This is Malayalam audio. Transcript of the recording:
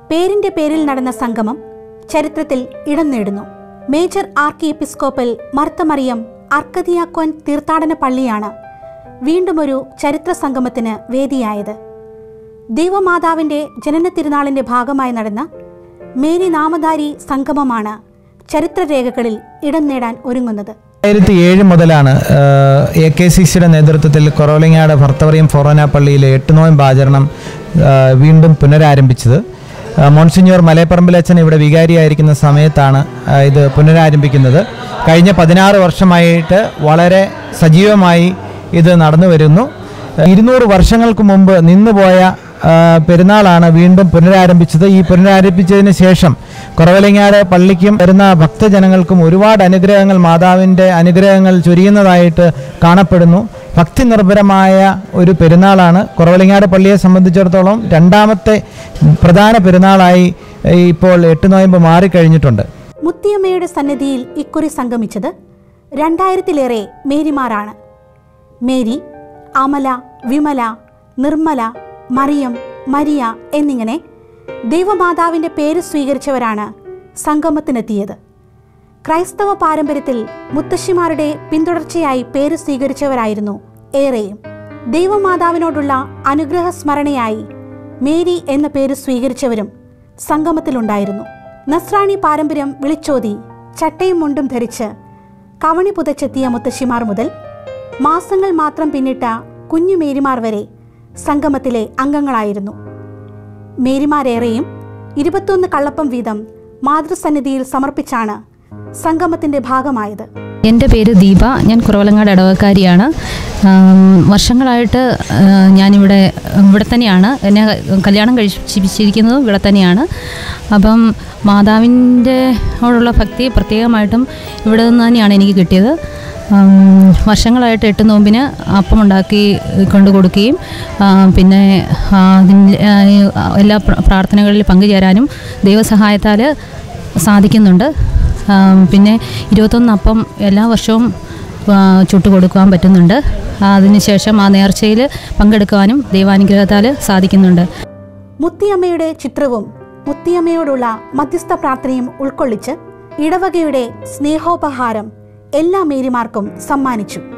പേരിന്റെ പേരിൽ നടന്ന സംഗമം ചരിത്രത്തിൽ ഇടം നേടുന്നു മേജർ ആർക്കി എപ്പിസ്കോപ്പൽ മർത്തമറിയം അർക്കദിയാക്കോൻ തീർത്ഥാടന പള്ളിയാണ് വീണ്ടുമൊരു ചരിത്ര സംഗമത്തിന് വേദിയായത് ദൈവമാതാവിന്റെ ജനന തിരുനാളിന്റെ ഭാഗമായി നടന്ന മേരി നാമധാരി സംഗമമാണ് ചരിത്രരേഖകളിൽ ഇടം നേടാൻ ഒരുങ്ങുന്നത് രണ്ടായിരത്തി ഏഴ് മുതലാണ് എ കെ സി സിയുടെ നേതൃത്വത്തിൽ കൊറോളിങ്ങാട് ഭർത്തവറിയം ഫൊറോന പള്ളിയിലെ എട്ട് നോയമ്പ് ആചരണം ആ, വീണ്ടും പുനരാരംഭിച്ചത് ആ, മോൺസിഞ്ഞോർ മലയപ്പറമ്പിലച്ചൻ ഇവിടെ വികാരിയായിരിക്കുന്ന സമയത്താണ് ആ, ഇത് പുനരാരംഭിക്കുന്നത് കഴിഞ്ഞ പതിനാറ് വർഷമായിട്ട് വളരെ സജീവമായി ഇത് നടന്നു വരുന്നു ഇരുന്നൂറ് വർഷങ്ങൾക്ക് മുമ്പ് നിന്നുപോയ ആ, പെരുന്നാളാണ് വീണ്ടും പുനരാരംഭിച്ചത് ഈ പുനരാരംഭിച്ചതിന് ശേഷം കുറവലങ്ങാട് പള്ളിക്കും വരുന്ന ഭക്തജനങ്ങൾക്കും ഒരുപാട് അനുഗ്രഹങ്ങൾ മാതാവിൻ്റെ അനുഗ്രഹങ്ങൾ ചൊരിയുന്നതായിട്ട് കാണപ്പെടുന്നു ഭക്തി നിർഭരമായ ഒരു പെരുന്നാളാണ് കുറവലങ്ങാട് പള്ളിയെ സംബന്ധിച്ചിടത്തോളം രണ്ടാമത്തെ പ്രധാന പെരുന്നാളായി ഏ, ഇപ്പോൾ എട്ട് നോയമ്പ് മാറിക്കഴിഞ്ഞിട്ടുണ്ട് മുത്തിയമ്മയുടെ സന്നിധിയിൽ ഇക്കുറി സംഗമിച്ചത് രണ്ടായിരത്തിലേറെ മേരിമാരാണ് മേരി അമല വിമല നിർമ്മല മറിയം മരിയ എന്നിങ്ങനെ ദൈവമാതാവിന്റെ പേര് സ്വീകരിച്ചവരാണ് സംഗമത്തിനെത്തിയത് ക്രൈസ്തവ പാരമ്പര്യത്തിൽ മുത്തശ്ശിമാരുടെ പിന്തുടർച്ചയായി പേര് സ്വീകരിച്ചവരായിരുന്നു ഏറെയും ദൈവമാതാവിനോടുള്ള അനുഗ്രഹ സ്മരണയായി മേരി എന്ന പേര് സ്വീകരിച്ചവരും സംഗമത്തിലുണ്ടായിരുന്നു നസ്രാണി പാരമ്പര്യം വിളിച്ചോതി ചട്ടയും മുണ്ടും ധരിച്ച് കവണി പുതച്ചെത്തിയ മുത്തശ്ശിമാർ മുതൽ മാസങ്ങൾ മാത്രം പിന്നിട്ട കുഞ്ഞു മേരിമാർ വരെ സംഗമത്തിലെ അംഗങ്ങളായിരുന്നു മേരിമാരേറെയും ഇരുപത്തൊന്ന് കള്ളപ്പം വീതം മാതൃസന്നിധിയിൽ സമർപ്പിച്ചാണ് സംഗമത്തിന്റെ ഭാഗമായത് എൻ്റെ പേര് ദീപ ഞാൻ കുറവലങ്ങാട് ഇടവക്കാരിയാണ് ആം, വർഷങ്ങളായിട്ട് ആ, ഞാനിവിടെ ഇവിടെ തന്നെയാണ് എന്നെ കല്യാണം കഴിച്ചിരിക്കുന്നതും ഇവിടെ തന്നെയാണ് അപ്പം മാതാവിൻ്റെ ഓടുള്ള ഭക്തി പ്രത്യേകമായിട്ടും ഇവിടെ നിന്ന് തന്നെയാണ് എനിക്ക് കിട്ടിയത് ആം, വർഷങ്ങളായിട്ട് എട്ട് നോമ്പിന് അപ്പം ഉണ്ടാക്കി കൊണ്ട് കൊടുക്കുകയും ആ, പിന്നെ ആ, അതിൻ്റെ ആ, ഈ എല്ലാ പ്ര- പ്രാർത്ഥനകളിൽ പങ്കുചേരാനും ദൈവസഹായത്താൽ സാധിക്കുന്നുണ്ട് ആം, പിന്നെ ഇരുപത്തൊന്ന് അപ്പം എല്ലാ വർഷവും ആ, ചുട്ടു കൊടുക്കുവാൻ പറ്റുന്നുണ്ട് അതിനുശേഷം ആ നേർച്ചയിൽ പങ്കെടുക്കുവാനും ദൈവാനുഗ്രഹത്താൽ സാധിക്കുന്നുണ്ട് മുത്തിയമ്മയുടെ ചിത്രവും മുത്തിയമ്മയോടുള്ള മധ്യസ്ഥ പ്രാർത്ഥനയും ഉൾക്കൊള്ളിച്ച് ഇടവകയുടെ സ്നേഹോപഹാരം എല്ലാ മേരിമാർക്കും സമ്മാനിച്ചു